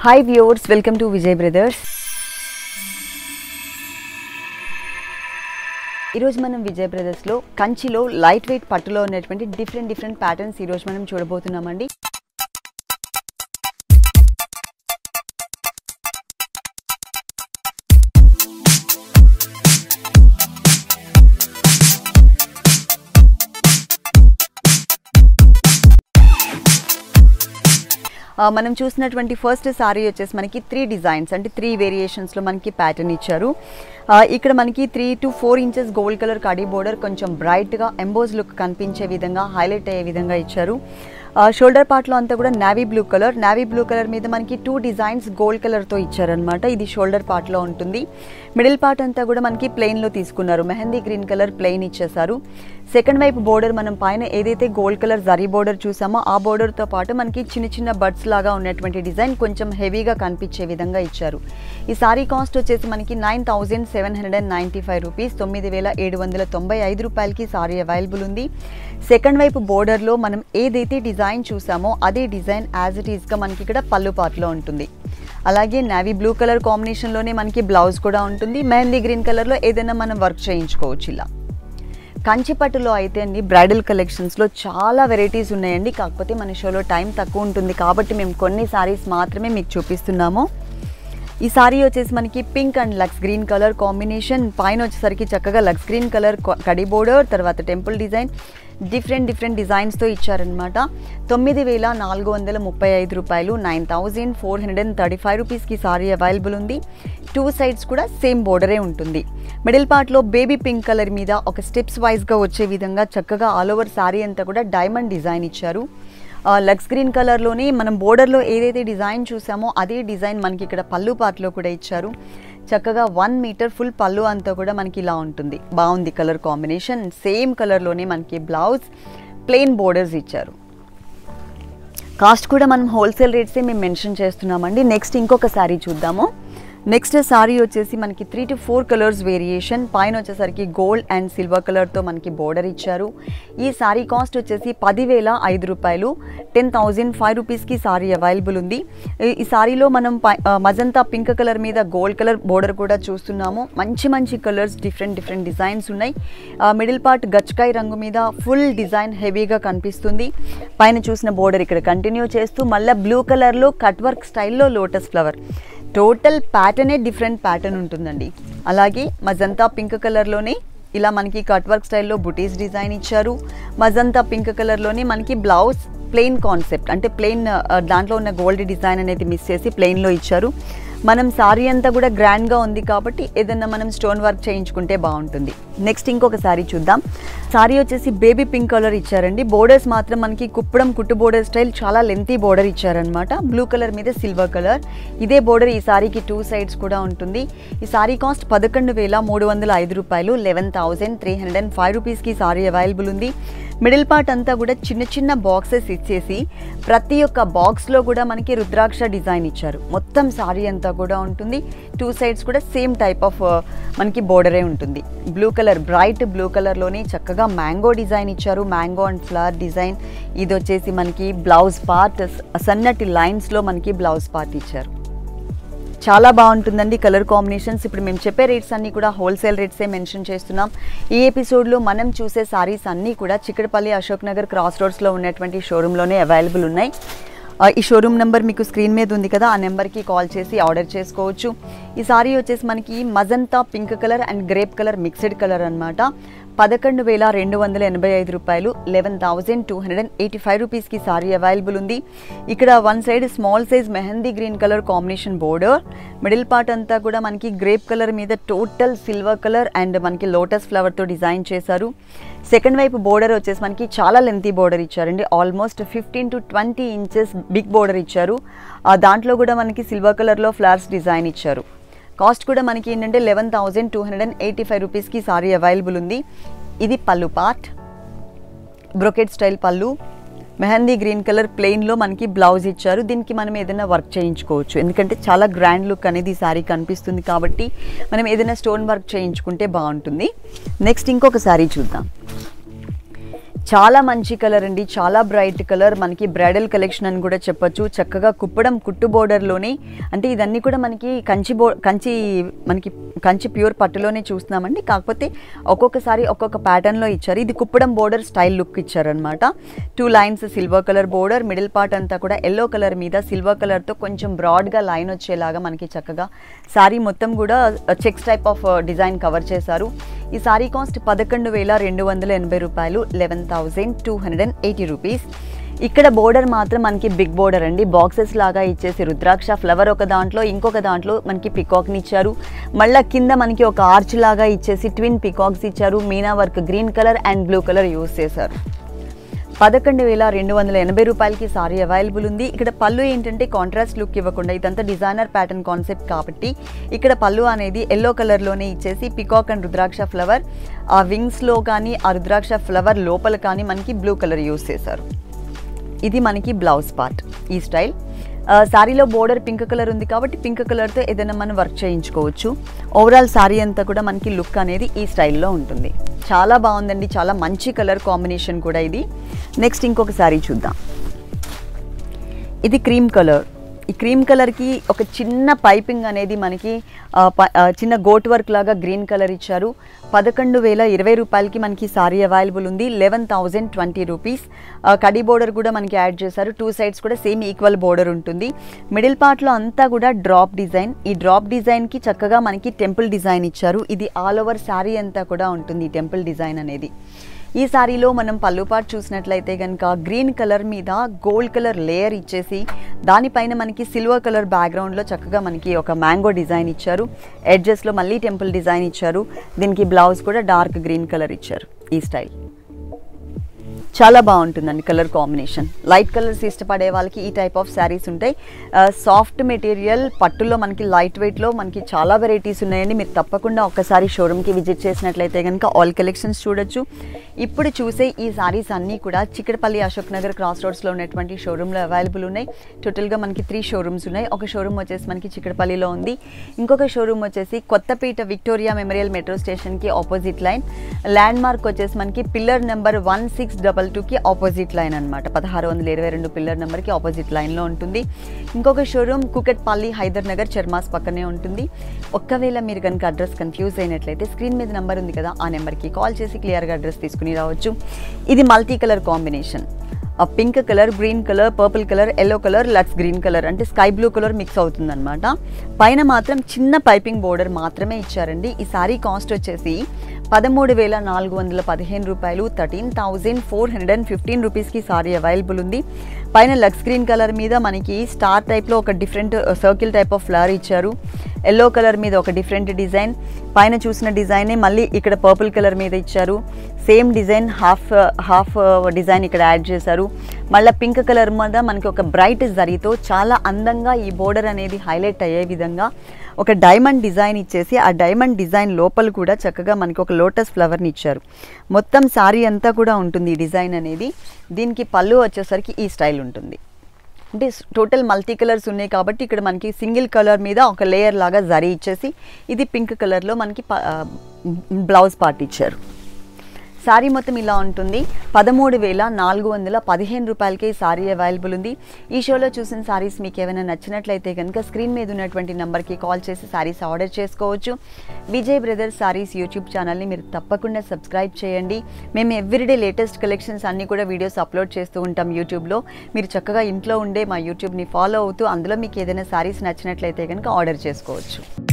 hi viewers welcome to Vijay brothers ఈరోజు మనం విజయ్ బ్రదర్స్లో కంచిలో లైట్ వెయిట్ పట్టులో ఉన్నటువంటి డిఫరెంట్ డిఫరెంట్ ప్యాటర్న్స్ ఈరోజు మనం చూడబోతున్నామండి ఆ, మనం చూసినటువంటి ఫస్ట్ సారీ వచ్చేసి మనకి త్రీ డిజైన్స్ అంటే త్రీ వేరియేషన్స్లో మనకి ప్యాటర్న్ ఇచ్చారు ఆ, ఇక్కడ మనకి three to four inches gold colour కడీ బోర్డర్ కొంచెం బ్రైట్గా ఎంబోజ్ లుక్ కనిపించే విధంగా హైలైట్ అయ్యే విధంగా ఇచ్చారు షోల్డర్ పార్ట్లో అంతా కూడా navy blue colour navy blue colour మీద మనకి టూ డిజైన్స్ గోల్డ్ కలర్తో ఇచ్చారనమాట ఇది షోల్డర్ పార్ట్లో ఉంటుంది మిడిల్ పార్ట్ అంతా కూడా మనకి ప్లెయిన్లో తీసుకున్నారు మెహందీ గ్రీన్ కలర్ ప్లెయిన్ ఇచ్చేసారు సెకండ్ వైపు బోర్డర్ మనం పైన ఏదైతే గోల్డ్ కలర్ జరీ బోర్డర్ చూసామో ఆ బోర్డర్తో పాటు మనకి చిన్న చిన్న బడ్స్ లాగా ఉన్నటువంటి డిజైన్ కొంచెం హెవీగా కనిపించే విధంగా ఇచ్చారు ఈ సారీ కాస్ట్ వచ్చేసి మనకి nine thousand seven hundred and ninety five rupees తొమ్మిది వేల ఏడు వందల తొంభై ఐదు రూపాయలకి సారీ అవైలబుల్ ఉంది సెకండ్ వైపు బోర్డర్లో మనం ఏదైతే డిజైన్ చూసామో అదే డిజైన్ యాజ్ ఇట్ ఈస్గా మనకి ఇక్కడ పళ్ళు పార్ట్లో ఉంటుంది అలాగే నావీ బ్లూ కలర్ కాంబినేషన్లోనే మనకి బ్లౌజ్ కూడా ఉంటుంది మెహందీ గ్రీన్ కలర్లో ఏదైనా మనం వర్క్ చేయించుకోవచ్చు ఇలా కంచిపట్టులో అయితే అండి బ్రైడల్ కలెక్షన్స్లో చాలా వెరైటీస్ ఉన్నాయండి కాకపోతే మన షోలో టైం తక్కువ ఉంటుంది కాబట్టి మేము కొన్ని సారీస్ మాత్రమే మీకు చూపిస్తున్నాము ఈ సారీ వచ్చేసి మనకి pink and lux green colour combination పైన వచ్చేసరికి చక్కగా లక్స్ గ్రీన్ కలర్ కడి బోర్డర్ తర్వాత టెంపుల్ డిజైన్ డిఫరెంట్ డిఫరెంట్ డిజైన్స్తో ఇచ్చారనమాట తొమ్మిది వేల నాలుగు వందల ముప్పై ఐదు రూపాయలు nine thousand four hundred and thirty five రూపీస్కి సారీ అవైలబుల్ ఉంది టూ సైడ్స్ కూడా సేమ్ బోర్డరే ఉంటుంది మిడిల్ పార్ట్లో బేబీ పింక్ కలర్ మీద ఒక స్టెప్స్ వైజ్గా వచ్చే విధంగా చక్కగా ఆల్ ఓవర్ సారీ అంతా కూడా డైమండ్ డిజైన్ ఇచ్చారు లక్స్ గ్రీన్ కలర్లోని మనం బోర్డర్లో ఏదైతే డిజైన్ చూసామో అదే డిజైన్ మనకి ఇక్కడ పళ్ళు పార్ట్లో కూడా ఇచ్చారు చక్కగా వన్ మీటర్ ఫుల్ పళ్ళు అంతా కూడా మనకి ఇలా ఉంటుంది బాగుంది కలర్ కాంబినేషన్ సేమ్ కలర్లోనే మనకి బ్లౌజ్ ప్లెయిన్ బోర్డర్స్ ఇచ్చారు కాస్ట్ కూడా మనం హోల్సేల్ రేట్సే మేము మెన్షన్ చేస్తున్నామండి నెక్స్ట్ ఇంకొక శారీ చూద్దాము నెక్స్ట్ సారీ వచ్చేసి మనకి three to four colours variation పైన వచ్చేసరికి గోల్డ్ అండ్ సిల్వర్ కలర్తో మనకి బోర్డర్ ఇచ్చారు ఈ సారీ కాస్ట్ వచ్చేసి పదివేల ఐదు రూపాయలు టెన్ థౌజండ్ ఫైవ్ రూపీస్కి సారీ అవైలబుల్ ఉంది ఈ- ఈ సారీలో మనం పై- ఆ, మజంతా పింక్ కలర్ మీద గోల్డ్ కలర్ బోర్డర్ కూడా చూస్తున్నాము మంచి మంచి కలర్స్ డిఫరెంట్ డిఫరెంట్ డిజైన్స్ ఉన్నాయి ఆ, మిడిల్ పార్ట్ గచ్చకాయ రంగు మీద ఫుల్ డిజైన్ హెవీగా కనిపిస్తుంది పైన చూసిన బోర్డర్ ఇక్కడ కంటిన్యూ చేస్తూ మళ్ళీ బ్లూ కలర్లో కట్ వర్క్ స్టైల్లో లోటస్ ఫ్లవర్ టోటల్ ప్యాటర్నే డిఫరెంట్ ప్యాటర్న్ ఉంటుందండి అలాగే మజంతా పింక్ కలర్లోనే ఇలా మనకి కట్ వర్క్ స్టైల్లో బుటీస్ డిజైన్ ఇచ్చారు మజంతా పింక్ కలర్లోనే మనకి బ్లౌజ్ ప్లెయిన్ కాన్సెప్ట్ అంటే ప్లెయిన్ దాంట్లో ఉన్న గోల్డ్ డిజైన్ అనేది మిస్ చేసి ప్లెయిన్లో ఇచ్చారు మనం సారీ అంతా కూడా గ్రాండ్గా ఉంది కాబట్టి ఏదన్నా మనం స్టోన్ వర్క్ చేయించుకుంటే బాగుంటుంది నెక్స్ట్ ఇంకొక సారీ చూద్దాం సారీ వచ్చేసి బేబీ పింక్ కలర్ ఇచ్చారండి బోర్డర్స్ మాత్రం మనకి కుప్పడం కుట్టు బోర్డర్ స్టైల్ చాలా లెంతీ బోర్డర్ ఇచ్చారనమాట బ్లూ కలర్ మీద సిల్వర్ కలర్ ఇదే బోర్డర్ ఈ సారీకి టూ సైడ్స్ కూడా ఉంటుంది ఈ సారీ కాస్ట్ పదకొండు వేల మూడు వందల ఐదు రూపాయలు eleven thousand three hundred and five రూపీస్కి సారీ అవైలబుల్ ఉంది మిడిల్ పార్ట్ అంతా కూడా చిన్న చిన్న బాక్సెస్ ఇచ్చేసి ప్రతి ఒక్క బాక్స్లో కూడా మనకి రుద్రాక్ష డిజైన్ ఇచ్చారు మొత్తం సారీ అంతా కూడా ఉంటుంది టూ సైడ్స్ కూడా సేమ్ టైప్ ఆఫ్ మనకి బోర్డరే ఉంటుంది బ్లూ కలర్ బ్రైట్ బ్లూ కలర్లోని చక్కగా మ్యాంగో డిజైన్ ఇచ్చారు మ్యాంగో అండ్ ఫ్లవర్ డిజైన్ ఇది వచ్చేసి మనకి బ్లౌజ్ పార్ట్ సన్నటి లైన్స్లో మనకి బ్లౌజ్ పార్ట్ ఇచ్చారు చాలా బాగుంటుందండి కలర్ కాంబినేషన్స్ ఇప్పుడు మేము చెప్పే రేట్స్ అన్నీ కూడా హోల్సేల్ రేట్సే మెన్షన్ చేస్తున్నాం ఈ ఎపిసోడ్లో మనం చూసే సారీస్ అన్నీ కూడా చిక్కడపల్లి అశోక్ నగర్ క్రాస్ రోడ్స్లో ఉన్నటువంటి షోరూంలోనే అవైలబుల్ ఉన్నాయి ఆ, ఈ షోరూమ్ నెంబర్ మీకు స్క్రీన్ మీద ఉంది కదా ఆ నెంబర్కి కాల్ చేసి ఆర్డర్ చేసుకోవచ్చు ఈ సారీ వచ్చేసి మనకి magenta pink colour and grape colour mixed colour అన్నమాట పదకొండు వేల రెండు వందల ఎనభై ఐదు రూపాయలు eleven thousand two hundred and eighty five రూపీస్కి సారీ అవైలబుల్ ఉంది ఇక్కడ one side small size mehndi green colour combination border middle part అంతా కూడా మనకి గ్రేప్ కలర్ మీద టోటల్ సిల్వర్ కలర్ అండ్ మనకి లోటస్ ఫ్లవర్తో డిజైన్ చేశారు సెకండ్ వైపు బోర్డర్ వచ్చేసి మనకి చాలా లెంతీ బోర్డర్ ఇచ్చారండి almost fifteen to twenty inches big border ఇచ్చారు ఆ దాంట్లో కూడా మనకి సిల్వర్ కలర్లో ఫ్లవర్స్ డిజైన్ ఇచ్చారు కాస్ట్ కూడా మనకి ఏంటంటే eleven thousand two hundred and eighty five రూపీస్కి సారీ అవైలబుల్ ఉంది ఇది పళ్ళు పార్ట్ బ్రొకెట్ స్టైల్ పళ్ళు మెహందీ గ్రీన్ కలర్ ప్లెయిన్లో మనకి బ్లౌజ్ ఇచ్చారు దీనికి మనం ఏదైనా వర్క్ చేయించుకోవచ్చు ఎందుకంటే చాలా గ్రాండ్ లుక్ అనేది ఈ సారీ కనిపిస్తుంది కాబట్టి మనం ఏదైనా స్టోన్ వర్క్ చేయించుకుంటే బాగుంటుంది నెక్స్ట్ ఇంకొక సారీ చూద్దాం చాలా మంచి కలర్ అండి చాలా బ్రైట్ కలర్ మనకి బ్రైడల్ కలెక్షన్ అని కూడా చెప్పొచ్చు చక్కగా కుప్పడం కుట్టు బోర్డర్లోనే అంటే ఇదన్నీ కూడా మనకి కంచి బో కంచి మనకి కంచి ప్యూర్ పట్టులోనే చూస్తున్నామండి కాకపోతే ఒక్కొక్కసారి ఒక్కొక్క ప్యాటర్న్లో ఇచ్చారు ఇది కుప్పడం బోర్డర్ స్టైల్ లుక్ ఇచ్చారనమాట two lines silver colour border middle part అంతా కూడా ఎల్లో కలర్ మీద సిల్వర్ కలర్తో కొంచెం బ్రాడ్గా లైన్ వచ్చేలాగా మనకి చక్కగా శారీ మొత్తం కూడా checks type of design cover చేశారు ఈ సారీ కాస్ట్ పదకొండు వేల రెండు వందల ఎనభై రూపాయలు eleven thousand two hundred and eighty rupees ఇక్కడ బోర్డర్ మాత్రం మనకి బిగ్ బోర్డర్ అండి బాక్సెస్ లాగా ఇచ్చేసి రుద్రాక్ష ఫ్లవర్ ఒక దాంట్లో ఇంకొక దాంట్లో మనకి పికాక్ని ఇచ్చారు మళ్ళీ కింద మనకి ఒక ఆర్చ్ లాగా ఇచ్చేసి ట్విన్ పికాక్స్ ఇచ్చారు meena work green colour and blue colour use చేశారు పదకొండు వేల రెండు వందల ఎనభై రూపాయలకి సారీ అవైలబుల్ ఉంది ఇక్కడ పళ్ళు ఏంటంటే కాంట్రాస్ట్ లుక్ ఇవ్వకుండా ఇదంతా డిజైనర్ ప్యాటర్న్ కాన్సెప్ట్ కాబట్టి ఇక్కడ పళ్ళు అనేది ఎల్లో కలర్లోనే ఇచ్చేసి పికాక్ అండ్ రుద్రాక్ష ఫ్లవర్ ఆ వింగ్స్లో కానీ ఆ రుద్రాక్ష ఫ్లవర్ లోపల కానీ మనకి బ్లూ కలర్ యూస్ చేశారు ఇది మనకి బ్లౌజ్ పార్ట్ ఈ స్టైల్ ఆ, శారీలో బోర్డర్ పింక్ కలర్ ఉంది కాబట్టి పింక్ కలర్తో ఏదైనా మనం వర్క్ చేయించుకోవచ్చు ఓవరాల్ శారీ అంతా కూడా మనకి లుక్ అనేది ఈ స్టైల్లో ఉంటుంది చాలా బాగుందండి చాలా మంచి కలర్ కాంబినేషన్ కూడా ఇది నెక్స్ట్ ఇంకొక శారీ చూద్దాం ఇది క్రీమ్ కలర్ ఈ క్రీమ్ కలర్కి ఒక చిన్న పైపింగ్ అనేది మనకి ఆ, ప- ఆ, చిన్న గోట్ వర్క్ లాగా గ్రీన్ కలర్ ఇచ్చారు పదకొండు వేల ఇరవై రూపాయలకి మనకి సారీ అవైలబుల్ ఉంది లెవెన్ థౌజండ్ ట్వంటీ రూపీస్ కడి బోర్డర్ కూడా మనకి యాడ్ చేశారు టూ సైడ్స్ కూడా సేమ్ ఈక్వల్ బోర్డర్ ఉంటుంది మిడిల్ పార్ట్లో అంతా కూడా డ్రాప్ డిజైన్ ఈ డ్రాప్ డిజైన్కి చక్కగా మనకి టెంపుల్ డిజైన్ ఇచ్చారు ఇది ఆల్ ఓవర్ శారీ అంతా కూడా ఉంటుంది ఈ టెంపుల్ డిజైన్ అనేది ఈ సారీలో మనం పళ్ళు పాటు చూసినట్లయితే కనుక గ్రీన్ కలర్ మీద గోల్డ్ కలర్ లేయర్ ఇచ్చేసి దానిపైన మనకి సిల్వర్ కలర్ బ్యాక్గ్రౌండ్లో చక్కగా మనకి ఒక మ్యాంగో డిజైన్ ఇచ్చారు ఎడ్జెస్లో మళ్ళీ టెంపుల్ డిజైన్ ఇచ్చారు దీనికి బ్లౌజ్ కూడా డార్క్ గ్రీన్ కలర్ ఇచ్చారు ఈ స్టైల్ చాలా బాగుంటుందండి కలర్ కాంబినేషన్ లైట్ కలర్స్ ఇష్టపడే వాళ్ళకి ఈ టైప్ ఆఫ్ శారీస్ ఉంటాయి సాఫ్ట్ మెటీరియల్ పట్టులో మనకి లైట్ వెయిట్లో మనకి చాలా వెరైటీస్ ఉన్నాయండి మీరు తప్పకుండా ఒక్కసారి షోరూమ్కి విజిట్ చేసినట్లయితే కనుక ఆల్ కలెక్షన్స్ చూడొచ్చు ఇప్పుడు చూసే ఈ శారీస్ అన్నీ కూడా చిక్కడపల్లి అశోక్ నగర్ క్రాస్ రోడ్స్లో ఉన్నటువంటి షోరూంలో అవైలబుల్ ఉన్నాయి టోటల్గా మనకి త్రీ షోరూమ్స్ ఉన్నాయి ఒక షోరూమ్ వచ్చేసి మనకి చిక్కడపల్లిలో ఉంది ఇంకొక షోరూమ్ వచ్చేసి కొత్తపేట విక్టోరియా మెమోరియల్ మెట్రో స్టేషన్కి ఆపోజిట్ లైన్ ల్యాండ్ మార్క్ వచ్చేసి మనకి pillar number one six double టూకి ఆపోజిట్ లైన్ అనమాట పదహారు వందల ఇరవై రెండు పిల్లర్ నెంబర్కి ఆపోజిట్ లైన్లో ఉంటుంది ఇంకొక షోరూమ్ కుకట్పల్లి హైదర్ నగర్ చర్మాస్ పక్కనే ఉంటుంది ఒక్కవేళ మీరు కనుక అడ్రస్ కన్ఫ్యూజ్ అయినట్లయితే స్క్రీన్ మీద నెంబర్ ఉంది కదా ఆ నెంబర్కి కాల్ చేసి క్లియర్గా అడ్రస్ తీసుకుని రావచ్చు ఇది మల్టీ కలర్ కాంబినేషన్ ఆ pink colour green colour purple colour yellow colour lux green colour అంటే స్కై బ్లూ కలర్ మిక్స్ అవుతుందన్నమాట పైన మాత్రం చిన్న పైపింగ్ బోర్డర్ మాత్రమే ఇచ్చారండి ఈ సారీ కాస్ట్ వచ్చేసి పదమూడు వేల నాలుగు వందల పదిహేను రూపాయలు thirteen thousand four hundred and fifteen రూపీస్కి సారీ అవైలబుల్ ఉంది పైన లక్స్ గ్రీన్ కలర్ మీద మనకి స్టార్ టైప్లో ఒక different circle type of flower ఇచ్చారు ఎల్లో కలర్ మీద ఒక డిఫరెంట్ డిజైన్ పైన చూసిన డిజైనే మళ్ళీ ఇక్కడ పర్పుల్ కలర్ మీద ఇచ్చారు same design half half design ఇక్కడ యాడ్ చేశారు మళ్ళీ పింక్ కలర్ మీద మనకి ఒక బ్రైట్ జరీతో చాలా అందంగా ఈ బోర్డర్ అనేది హైలైట్ అయ్యే విధంగా ఒక డైమండ్ డిజైన్ ఇచ్చేసి ఆ డైమండ్ డిజైన్ లోపల కూడా చక్కగా మనకి ఒక లోటస్ ఫ్లవర్ని ఇచ్చారు మొత్తం శారీ అంతా కూడా ఉంటుంది ఈ డిజైన్ అనేది దీనికి పళ్ళు వచ్చేసరికి ఈ స్టైల్ ఉంటుంది అంటే టోటల్ మల్టీ కలర్స్ ఉన్నాయి కాబట్టి ఇక్కడ మనకి సింగిల్ కలర్ మీద ఒక లేయర్ లాగా జరీ ఇచ్చేసి ఇది పింక్ కలర్లో మనకి బ్లౌజ్ పార్ట్ ఇచ్చారు శారీ మొత్తం ఇలా ఉంటుంది పదమూడు వేల నాలుగు వందల పదిహేను రూపాయలకి ఈ శారీ అవైలబుల్ ఉంది ఈ షోలో చూసిన శారీస్ మీకు ఏమైనా నచ్చినట్లయితే కనుక స్క్రీన్ మీద ఉన్నటువంటి నెంబర్కి కాల్ చేసి శారీస్ ఆర్డర్ చేసుకోవచ్చు విజయ్ బ్రదర్స్ శారీస్ యూట్యూబ్ ఛానల్ని మీరు తప్పకుండా సబ్స్క్రైబ్ చేయండి మేము ఎవ్రీడే లేటెస్ట్ కలెక్షన్స్ అన్నీ కూడా వీడియోస్ అప్లోడ్ చేస్తూ ఉంటాం యూట్యూబ్లో మీరు చక్కగా ఇంట్లో ఉండే మా యూట్యూబ్ని ఫాలో అవుతూ అందులో మీకు ఏదైనా శారీస్ నచ్చినట్లయితే కనుక ఆర్డర్ చేసుకోవచ్చు